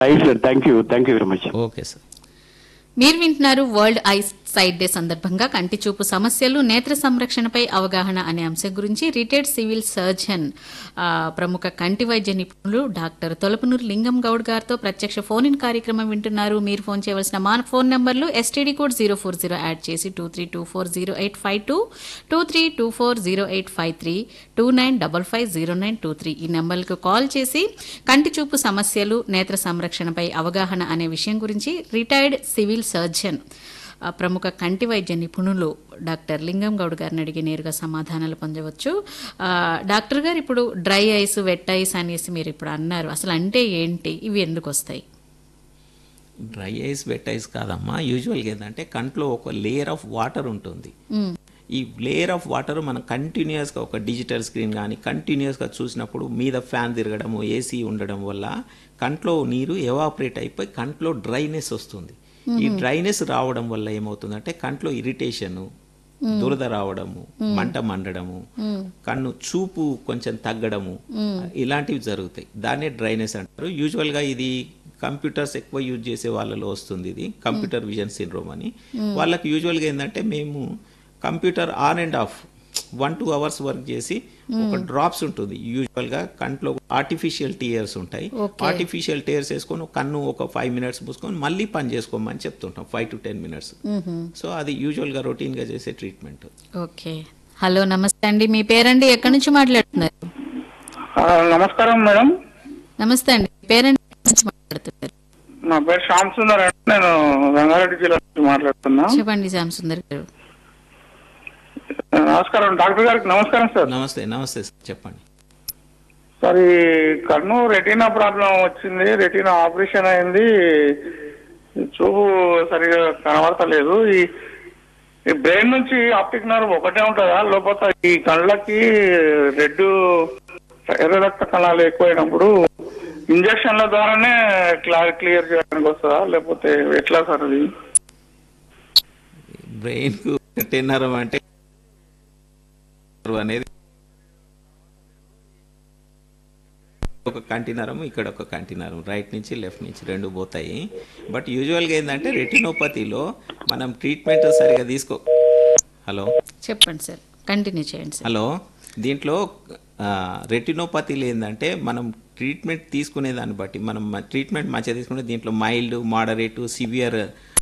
Right sir thank you thank you very much okay sir మీరు వింటున్నారు world eye sight day సందర్భంగా కంటి చూపు సమస్యలు నేత్ర సంరక్షణపై అవగాహన అనే అంశం గురించి రిటైర్డ్ సివిల్ సర్జన్ ఆ, ప్రముఖ కంటి వైద్య నిపుణులు డాక్టర్ తొలపనూరు లింగం గౌడ్ గారితో ప్రత్యక్ష ఫోన్ ఇన్ కార్యక్రమం వింటున్నారు మీరు ఫోన్ చేయవలసిన మా ఫోన్ నంబర్లు STD code zero four zero add చేసి two three two four zero eight five two two three two four zero eight five three two nine double five zero nine two three ఈ నెంబర్లకు call చేసి కంటి చూపు సమస్యలు నేత్ర సంరక్షణపై అవగాహన అనే విషయం గురించి రిటైర్డ్ సివిల్ సర్జన్ ఆ, ప్రముఖ కంటి వైద్య నిపుణులు డాక్టర్ లింగం గౌడ్ గారిని అడిగి నేరుగా సమాధానాలు పొందవచ్చు ఆ, డాక్టర్ గారు ఇప్పుడు డ్రై ఐస్ వెట్ ఐస్ అనేసి మీరు ఇప్పుడు అన్నారు అసలు అంటే ఏంటి ఇవి ఎందుకు వస్తాయి డ్రై ఐస్ వెట్ ఐస్ కాదమ్మా యూజువల్గా ఏంటంటే కంట్లో ఒక లేయర్ ఆఫ్ వాటర్ ఉంటుంది మ్, ఈ లేయర్ ఆఫ్ వాటర్ మనం కంటిన్యూస్గా ఒక డిజిటల్ స్క్రీన్ కానీ కంటిన్యూస్గా చూసినప్పుడు మీద ఫ్యాన్ తిరగడము ఏసీ ఉండడం వల్ల కంట్లో నీరు ఎవాపరేట్ అయిపోయి కంట్లో డ్రైనెస్ వస్తుంది ఈ డ్రైనెస్ రావడం వల్ల ఏమవుతుందంటే కంట్లో ఇరిటేషను దురద రావడము మంట మండడము కన్ను చూపు కొంచెం తగ్గడము ఇలాంటివి జరుగుతాయి దాన్నే డ్రైనెస్ అంటారు యూజువల్గా ఇది కంప్యూటర్స్ ఎక్కువ యూజ్ చేసే వాళ్ళలో వస్తుంది ఇది కంప్యూటర్ విజన్ సిండ్రోమ్ అని వాళ్ళకి యూజువల్గా ఏంటంటే మేము computer on and off one two hours work చేసి ఒక డ్రాప్స్ ఉంటుంది యూజువల్గా కంట్లో ఆర్టిఫిషియల్ టీయర్స్ ఉంటాయి Okay. ఆర్టిఫిషియల్ టీయర్స్ వేసుకొని కన్ను ఒక ఫైవ్ మినిట్స్ మూసుకొని మళ్ళీ పని చేసుకోమని చెప్తుంటాం ఫైవ్ టు టెన్ మినిట్స్ మ్హూ. సో అది యూజువల్గా రొటీన్గా చేసే ట్రీట్మెంట్ ఓకే హలో నమస్తే అండి మీ పేరండి ఎక్కడి నుంచి మాట్లాడుతున్నారు ఆ, నమస్కారం మేడం నమస్తే అండి మీ పేరండి ఎక్కడి నుంచి మాట్లాడుతున్నారు నా పేరు శ్యామ్ సుందర్ అండి నేను రంగారెడ్డి జిల్లా నుంచి మాట్లాడుతున్నా చెప్పండి శ్యామ్ సుందర్ గారు నమస్కారం డాక్టర్ గారికి నమస్కారం సార్ నమస్తే నమస్తే సార్ చెప్పండి సార్ ఈ కన్ను రెటీనా ప్రాబ్లం వచ్చింది రెటీనా ఆపరేషన్ అయింది ఈ చూపు సరిగా కనబడతలేదు ఈ ఈ బ్రెయిన్ నుంచి ఆప్టిక్ నర్వ్ ఒకటే ఉంటుందా లోపల ఈ కళ్ళకి రెడ్ ఎర్ర రక్త కణాలు ఎక్కువైనప్పుడు ఇంజక్షన్ల ద్వారానే క్లియర్ క్లియర్ చేయడానికి వస్తుందా లేకపోతే ఎట్లా సార్ అది బ్రెయిన్కు టెన్నరం అంటే అనేది ఒక కంటినరం ఇక్కడ ఒక కంటినరం రైట్ నుంచి లెఫ్ట్ నుంచి రెండు పోతాయి బట్ యూజువల్గా ఏంటంటే రెటినోపతిలో మనం ట్రీట్మెంట్ సరిగా తీసుకో హలో చెప్పండి సార్ కంటిన్యూ చేయండి సార్ హలో దీంట్లో రెటినోపతిలు ఏంటంటే మనం ట్రీట్మెంట్ తీసుకునే దాన్ని బట్టి మనం ట్రీట్మెంట్ మంచిగా తీసుకుంటే దీంట్లో మైల్డ్ మోడరేట్ సివియర్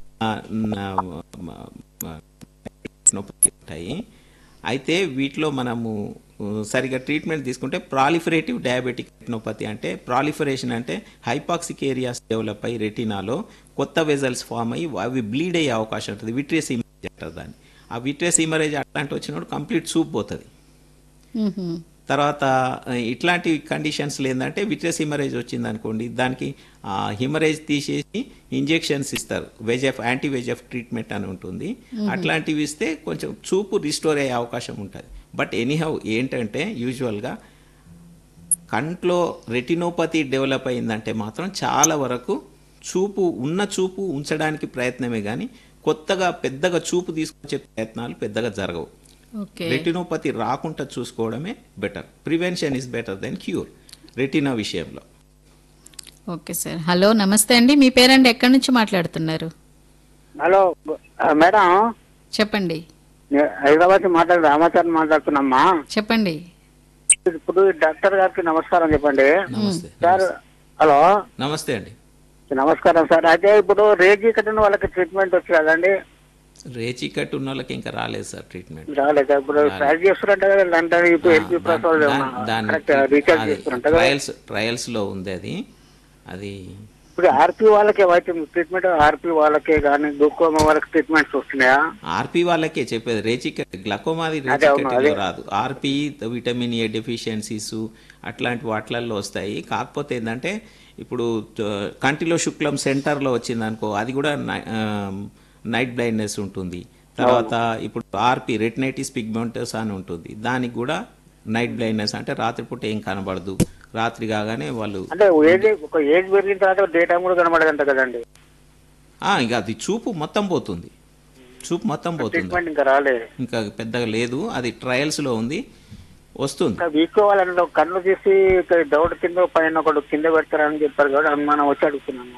ఉంటాయి అయితే వీటిలో మనము ఆ, సరిగా ట్రీట్మెంట్ తీసుకుంటే ప్రాలిఫరేటివ్ డయాబెటిక్ రెటినోపతి అంటే ప్రాలిఫరేషన్ అంటే హైపాక్సిక్ ఏరియాస్ డెవలప్ అయ్యి రెటినాలో కొత్త వెజల్స్ ఫామ్ అయ్యి అవి బ్లీడ్ అయ్యే అవకాశం ఉంటుంది విట్రియస్ ఇమరేజ్ అంటారు దాన్ని ఆ విట్రియస్ ఇమరేజ్ అట్లాంటి వచ్చినప్పుడు కంప్లీట్ సూప్ పోతుంది మ్హూ. తర్వాత ఆ, ఇట్లాంటి కండిషన్స్లో ఏంటంటే విట్రస్ హిమరేజ్ వచ్చింది అనుకోండి దానికి ఆ హిమరేజ్ తీసేసి ఇంజెక్షన్స్ ఇస్తారు వెజెఫ్ యాంటీ వెజెఫ్ ట్రీట్మెంట్ అని ఉంటుంది అట్లాంటివి ఇస్తే కొంచెం చూపు రిస్టోర్ అయ్యే అవకాశం ఉంటుంది బట్ ఎనీహౌ ఏంటంటే యూజువల్గా కంట్లో రెటినోపతి డెవలప్ అయిందంటే మాత్రం చాలా వరకు చూపు ఉన్న చూపు ఉంచడానికి ప్రయత్నమే కానీ కొత్తగా పెద్దగా చూపు తీసుకొచ్చే ప్రయత్నాలు పెద్దగా జరగవు ఓకే రెటినోపతి రాకుండా చూసుకోవడమే better prevention is better than cure retina విషయంలో ఓకే సార్ హలో నమస్తే అండి మీ పేరండి ఎక్కడి నుంచి మాట్లాడుతున్నారు హలో ఆ, మేడం చెప్పండి నేను హైదరాబాద్ నుంచి మాట్లాడు రామాచారి మాట్లాడుతున్నామ్మా చెప్పండి ఇప్పుడు డాక్టర్ గారికి నమస్కారం చెప్పండి నమస్తే సార్ హలో నమస్తే అండి నమస్కారం సార్ అయితే ఇప్పుడు రేజీ కట్టిన వాళ్ళకి ట్రీట్మెంట్ వచ్చి కదండి రేచి కట్టు ఉన్న వాళ్ళకి ఇంకా రాలేదు సార్ ట్రీట్మెంట్ రాలేదు ఇప్పుడు ట్రై చేస్తున్నట్టు కదా లండన్ ఇప్పుడు ఎల్పీ ప్రసాద్ కరెక్ట్ రీఛార్జ్ చేస్తున్నట్టు కదా ట్రయల్స్ ట్రయల్స్ లో ఉంది అది అది ఇప్పుడు ఆర్పీ వాళ్ళకి ఏవైతే ట్రీట్మెంట్ ఆర్పీ వాళ్ళకే కానీ గ్లూకోమా వాళ్ళకి ట్రీట్మెంట్స్ వస్తున్నాయా ఆర్పీ వాళ్ళకే చెప్పేది రేచికట్ గ్లకోమాది అదే అవును, రేచికట్లో అదే. రాదు ఆర్పీ విటమిన్ ఏ డెఫిషియన్సీస్ అట్లాంటి వాటిలలో వస్తాయి కాకపోతే ఏంటంటే ఇప్పుడు త- కంటిలో శుక్లం సెంటర్లో వచ్చింది అనుకో అది కూడా నై- ఆ, నైట్ బ్లైండ్నెస్ ఉంటుంది తర్వాత ఇప్పుడు ఆర్పీ రెటినైటిస్ పిగ్మెంటస్ అని ఉంటుంది దానికి కూడా నైట్ బ్లైండ్నెస్ అంటే రాత్రిపూట ఏం కనబడదు రాత్రి కాగానే వాళ్ళు అంటే ఏజ్ ఒక ఏజ్ పెరిగిన తర్వాత డే టైం కూడా కనబడదంట కదండి ఆ, ఇక అది చూపు మొత్తం పోతుంది చూపు మొత్తం పోతుంది ట్రీట్మెంట్ ఇంకా రాలేదు ఇంకా పెద్దగా లేదు అది ట్రయల్స్లో ఉంది వస్తుంది ఇంకా వీక్ వాళ్ళని కన్ను తీసి ఇక్కడ దౌడ కింద పైన ఒకడు కింద పెడతారని చెప్పారు కాబట్టి అనుమానం వచ్చి అడుగుతున్నాను